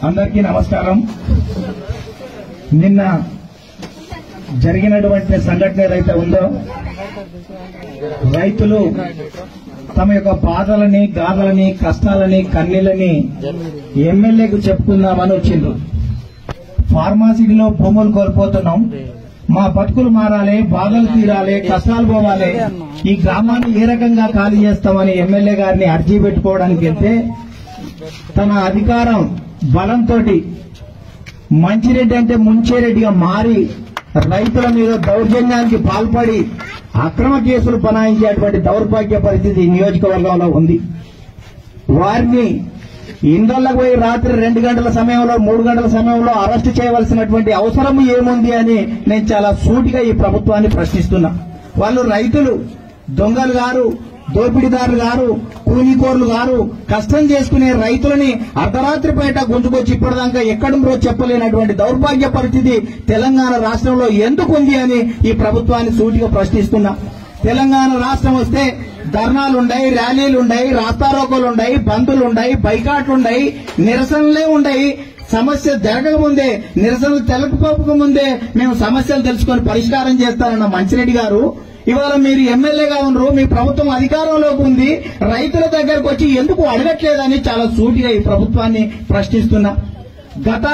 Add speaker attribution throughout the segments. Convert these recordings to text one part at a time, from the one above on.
Speaker 1: అందరికీ నమస్కారం నిన్న జరిగినటువంటి సంఘటన ఏదైతే ఉందో రైతులు తమ యొక్క బాధలని గాథలని కష్టాలని కన్నీళ్ళని ఎమ్మెల్యేకు చెప్పుకుందామని వచ్చిండ్రు ఫార్మాసిటీలో భూములు కోల్పోతున్నాం మా బతుకులు మారాలి బాధలు తీరాలి కష్టాలు పోవాలి ఈ గ్రామాన్ని ఏ రకంగా ఖాళీ చేస్తామని ఎమ్మెల్యే గారిని అర్జీ పెట్టుకోవడానికి వెళ్తే తన అధికారం బలంతో మంచిరెడ్డి అంటే ముంచేరెడ్డిగా మారి రైతుల మీద దౌర్జన్యానికి పాల్పడి అక్రమ కేసులు బనాయించేటువంటి దౌర్భాగ్య పరిస్థితి ఈ నియోజకవర్గంలో ఉంది వారిని ఇండ్లకు పోయి రాత్రి రెండు గంటల సమయంలో మూడు గంటల సమయంలో అరెస్ట్ చేయవలసినటువంటి అవసరం ఏముంది అని నేను చాలా సూటిగా ఈ ప్రభుత్వాన్ని ప్రశ్నిస్తున్నా వాళ్ళు రైతులు దొంగలు గారు దోపిడీదారులు గారు కూలీకోర్లు గారు కష్టం చేసుకునే రైతులని అర్ధరాత్రి పేట గుంజుకొచ్చి ఇప్పటిదాకా ఎక్కడుందో చెప్పలేనటువంటి దౌర్భాగ్య పరిస్థితి తెలంగాణ రాష్ట్రంలో ఎందుకు ఉంది అని ఈ ప్రభుత్వాన్ని సూటిగా ప్రశ్నిస్తున్నా తెలంగాణ రాష్ట్రం వస్తే ధర్నాలుండయి ర్యాలీలుండయి రాస్తారోకోలుండయి బంధులుండయి బైకాట్లుండయి నిరసనలే ఉండయి సమస్య జరగకముందే నిరసనలు తెలకపోక ముందే మేము సమస్యలు తెలుసుకొని పరిష్కారం చేస్తారన్న మంచిరెడ్డి గారు ఇవాళ మీరు ఎమ్మెల్యేగా ఉన్నారు మీ ప్రభుత్వం అధికారంలోకి ఉంది రైతుల దగ్గరకు వచ్చి ఎందుకు అడగట్లేదని చాలా సూటిగా ఈ ప్రభుత్వాన్ని ప్రశ్నిస్తున్నా గత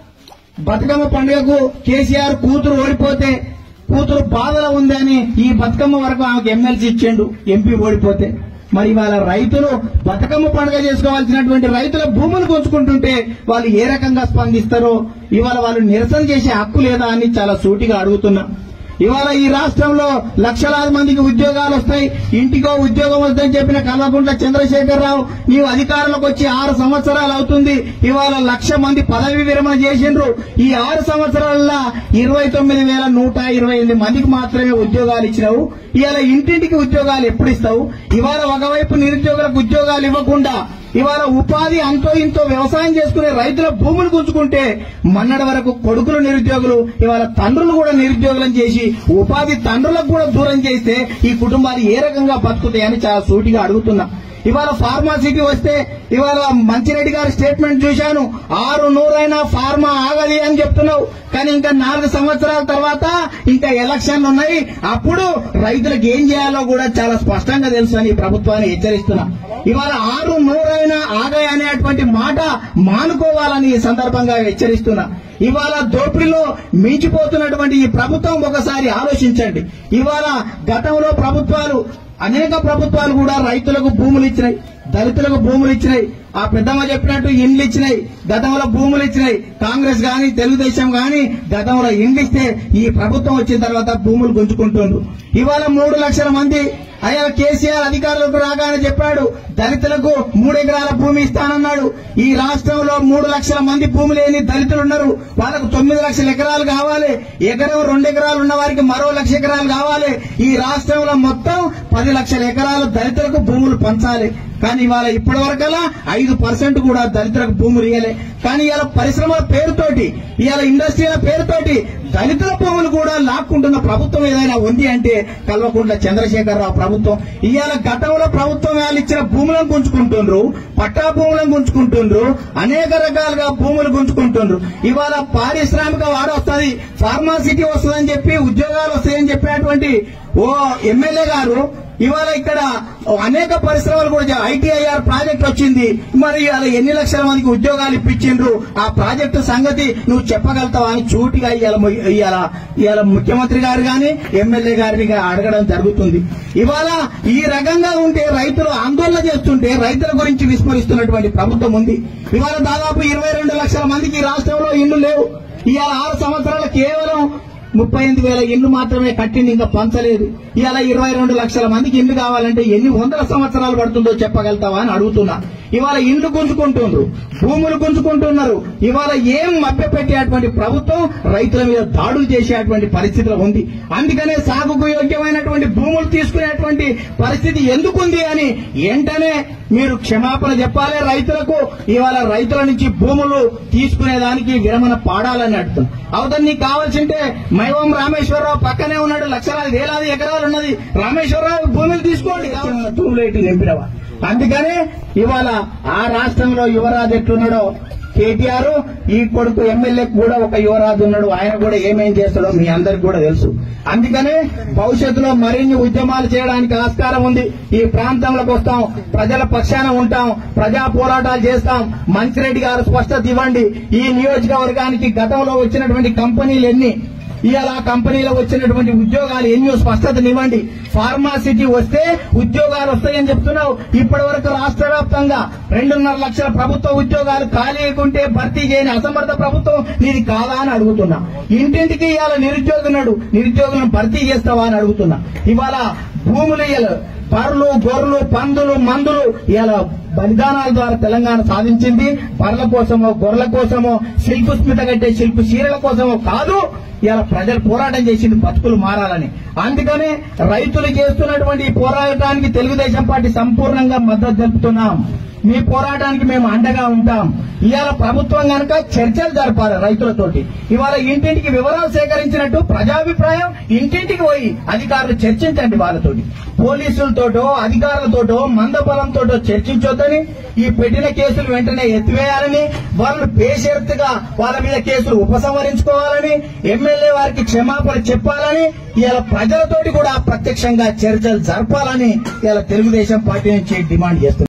Speaker 1: బతుకమ్మ పండుగకు కేసీఆర్ కూతురు ఓడిపోతే కూతురు బాధలో ఉందని ఈ బతుకమ్మ వరకు ఆమెకు ఎమ్మెల్సీ ఇచ్చిండు ఎంపీ ఓడిపోతే మరి ఇవాళ రైతులు బతుకమ్మ పండుగ చేసుకోవాల్సినటువంటి రైతుల భూములు గుంజుకుంటుంటే వాళ్ళు ఏ రకంగా స్పందిస్తారో ఇవాళ వాళ్ళు నిరసన చేసే హక్కు లేదా అని చాలా సూటిగా అడుగుతున్నా ఇవాళ ఈ రాష్ట్రంలో లక్షలాది మందికి ఉద్యోగాలు వస్తాయి ఇంటికో ఉద్యోగం వస్తుందని చెప్పిన కల్వకుంట్ల చంద్రశేఖరరావు నీవు అధికారంలోకి వచ్చి ఆరు సంవత్సరాలు అవుతుంది ఇవాళ లక్ష మంది పదవి విరమణ చేసిండ్రు ఈ ఆరు సంవత్సరాల ఇరవై తొమ్మిది వేల నూట ఇరవై ఎనిమిది మందికి మాత్రమే ఉద్యోగాలు ఇచ్చినావు ఇవాళ ఇంటింటికి ఉద్యోగాలు ఎప్పుడు ఇస్తావు ఇవాళ ఒకవైపు నిరుద్యోగులకు ఉద్యోగాలు ఇవ్వకుండా ఇవాళ ఉపాధి అంతో ఇంతో వ్యవసాయం చేసుకునే రైతుల భూములు గుంజుకుంటే మన్నటి వరకు కొడుకులు నిరుద్యోగులు ఇవాళ తండ్రులు కూడా నిరుద్యోగులను చేసి ఉపాధి తండ్రులకు కూడా దూరం చేస్తే ఈ కుటుంబాలు ఏ రకంగా బతుకుతాయని చాలా సూటిగా అడుగుతున్నా ఇవాళ ఫార్మాసిటీ వస్తే ఇవాళ మంచిరెడ్డి గారి స్టేట్మెంట్ చూశాను ఆరు నూరైనా ఫార్మా ఆగది అని చెప్తున్నావు కానీ ఇంకా నాలుగు సంవత్సరాల తర్వాత ఇంకా ఎలక్షన్లు ఉన్నాయి అప్పుడు రైతులకు ఏం చేయాలో కూడా చాలా స్పష్టంగా తెలుసు అని ఈ ప్రభుత్వాన్ని హెచ్చరిస్తున్నా ఇవాళ ఆరు నూరైనా ఆగాయి అనేటువంటి మాట మానుకోవాలని ఈ సందర్భంగా హెచ్చరిస్తున్నా ఇవాళ దోపిడీలో మించిపోతున్నటువంటి ఈ ప్రభుత్వం ఒకసారి ఆలోచించండి ఇవాళ గతంలో ప్రభుత్వాలు అనేక ప్రభుత్వాలు కూడా రైతులకు భూములు ఇచ్చినాయి దళితులకు భూములు ఇచ్చినాయి ఆ పెద్దమ్మ చెప్పినట్టు ఇండ్లు ఇచ్చినాయి గతంలో భూములు ఇచ్చినాయి కాంగ్రెస్ గాని తెలుగుదేశం గాని గతంలో ఇండ్లు ఇస్తే ఈ ప్రభుత్వం వచ్చిన తర్వాత భూములు గుంజుకుంటుండ్రు ఇవాళ మూడు లక్షల మంది అయ్యా కేసీఆర్ అధికారులకు రాగానే చెప్పాడు దళితులకు మూడు ఎకరాల భూమి ఇస్తానన్నాడు ఈ రాష్ట్రంలో మూడు లక్షల మంది భూమి లేని దళితులు ఉన్నారు వాళ్ళకు తొమ్మిది లక్షల ఎకరాలు కావాలి ఎకరం రెండు ఎకరాలు ఉన్న వారికి మరో లక్ష ఎకరాలు కావాలి ఈ రాష్ట్రంలో మొత్తం పది లక్షల ఎకరాలు దళితులకు భూములు పంచాలి కానీ ఇవాళ ఇప్పటి వరకల్లా ఐదు పర్సెంట్ కూడా దళితులకు భూములు ఇవ్వలే కానీ ఇవాళ పరిశ్రమల పేరుతోటి ఇవాళ ఇండస్ట్రీల పేరుతోటి దళితుల భూములు కూడా లాక్కుంటున్న ప్రభుత్వం ఏదైనా ఉంది అంటే కల్వకుంట్ల చంద్రశేఖరరావు ప్రభుత్వం ఇవాళ గతంలో ప్రభుత్వం వాళ్ళు ఇచ్చిన భూములను గుంజుకుంటుండ్రు పట్టా భూములను గుంజుకుంటుండ్రు అనేక రకాలుగా భూములు గుంజుకుంటుండ్రు ఇవాళ పారిశ్రామిక వాడ వస్తుంది ఫార్మాసిటీ వస్తుందని చెప్పి ఉద్యోగాలు వస్తాయని చెప్పినటువంటి ఓ ఎమ్మెల్యే గారు ఇవాళ ఇక్కడ అనేక పరిశ్రమలు కూడా ఐటీఐఆర్ ప్రాజెక్ట్ వచ్చింది మరి ఇవాళ ఎన్ని లక్షల మందికి ఉద్యోగాలు ఇప్పించిండ్రు ఆ ప్రాజెక్టు సంగతి నువ్వు చెప్పగలుగుతావా అని చూటిగా ఇవాళ ము- ఇవాళ ఇవాళ ముఖ్యమంత్రి గారు గాని ఎమ్మెల్యే గారిని గా- అడగడం జరుగుతుంది ఇవాళ ఈ రకంగా ఉంటే రైతులు ఆందోళన చేస్తుంటే రైతుల గురించి విస్మరిస్తున్నటువంటి ప్రభుత్వం ఉంది ఇవాళ దాదాపు ఇరవై రెండు లక్షల మందికి ఈ రాష్ట్రంలో ఇళ్లు లేవు ఇవాళ ఆరు సంవత్సరాలు కేవలం ముప్పై ఎనిమిది వేల ఇళ్లు మాత్రమే కట్టింది ఇంకా పంచలేదు ఇవాళ ఇరవై రెండు లక్షల మందికి ఇల్లు కావాలంటే ఎన్ని వందల సంవత్సరాలు పడుతుందో చెప్పగలుగుతావా అని అడుగుతున్నా ఇవాళ ఇండ్లు గుంజుకుంటుండ్రు భూములు గుంజుకుంటున్నారు ఇవాళ ఏం మభ్యపెట్టేటువంటి ప్రభుత్వం రైతుల మీద దాడులు చేసేటువంటి పరిస్థితిలో ఉంది అందుకనే సాగుకు యోగ్యమైనటువంటి భూములు తీసుకునేటువంటి పరిస్థితి ఎందుకుంది అని వెంటనే మీరు క్షమాపణ చెప్పాలి రైతులకు ఇవాళ రైతుల నుంచి భూములు తీసుకునేదానికి విరమణ పాడాలని అడుగుతున్నాం అవతల నీకు కావాల్సింటే మైవం రామేశ్వరరావు పక్కనే ఉన్నాడు లక్షలాది వేలాది ఎకరాలు ఉన్నది రామేశ్వరరావు భూమిని తీసుకోండి తూములేటి నింపినవా అందుకనే ఇవాళ ఆ రాష్ట్రంలో యువరాజు ఎట్లున్నాడో కేటీఆర్ ఈ కొడుకు ఎమ్మెల్యే కూడా ఒక యువరాజు ఉన్నాడు ఆయన కూడా ఏమేం చేస్తాడో మీ అందరికి కూడా తెలుసు అందుకనే భవిష్యత్తులో మరిన్ని ఉద్యమాలు చేయడానికి ఆస్కారం ఉంది ఈ ప్రాంతంలోకి వస్తాం ప్రజల పక్షాన ఉంటాం ప్రజా పోరాటాలు చేస్తాం మంచిరెడ్డి గారు స్పష్టత ఇవ్వండి ఈ నియోజకవర్గానికి గతంలో వచ్చినటువంటి కంపెనీలు ఎన్ని ఇవాళ ఆ కంపెనీలో వచ్చినటువంటి ఉద్యోగాలు ఎన్నో స్పష్టతనివ్వండి ఫార్మాసిటీ వస్తే ఉద్యోగాలు వస్తాయని చెప్తున్నావు ఇప్పటి వరకు రాష్ట్ర వ్యాప్తంగా రెండున్నర లక్షల ప్రభుత్వ ఉద్యోగాలు ఖాళీగా ఉంటే భర్తీ చేయని అసమర్థ ప్రభుత్వం నీది కాదా అని అడుగుతున్నా ఇంటింటికి ఇవాళ నిరుద్యోగున్నాడు నిరుద్యోగులను భర్తీ చేస్తావా అని అడుగుతున్నా ఇవాళ భూములు ఇవాళ పర్లు గొర్రెలు పందులు మందులు ఇలా బలిదానాల ద్వారా తెలంగాణ సాధించింది పర్ల కోసమో గొర్రెల కోసమో శిల్పు స్మిత కట్టే శిల్పు చీరల కోసమో కాదు ఇలా ప్రజలు పోరాటం చేసింది బతుకులు మారాలని అందుకనే రైతులు చేస్తున్నటువంటి ఈ పోరాటానికి తెలుగుదేశం పార్టీ సంపూర్ణంగా మద్దతు తెలుపుతున్నాం మీ పోరాటానికి మేము అండగా ఉంటాం ఇవాళ ప్రభుత్వం గనక చర్చలు జరపాలి రైతులతోటి ఇవాళ ఇంటింటికి వివరాలు సేకరించినట్టు ప్రజాభిప్రాయం ఇంటింటికి పోయి అధికారులు చర్చించండి వాళ్ళతోటి పోలీసులతోటో అధికారులతోటో మందబలంతోటో చర్చించొద్దని ఈ పెట్టిన కేసులు వెంటనే ఎత్తివేయాలని వాళ్ళు బేషరతుగా వాళ్ళ మీద కేసులు ఉపసంహరించుకోవాలని ఎమ్మెల్యే వారికి క్షమాపణ చెప్పాలని ఇలా ప్రజలతోటి కూడా ప్రత్యక్షంగా చర్చలు జరపాలని ఇలా తెలుగుదేశం పార్టీ నుంచి డిమాండ్ చేస్తున్నారు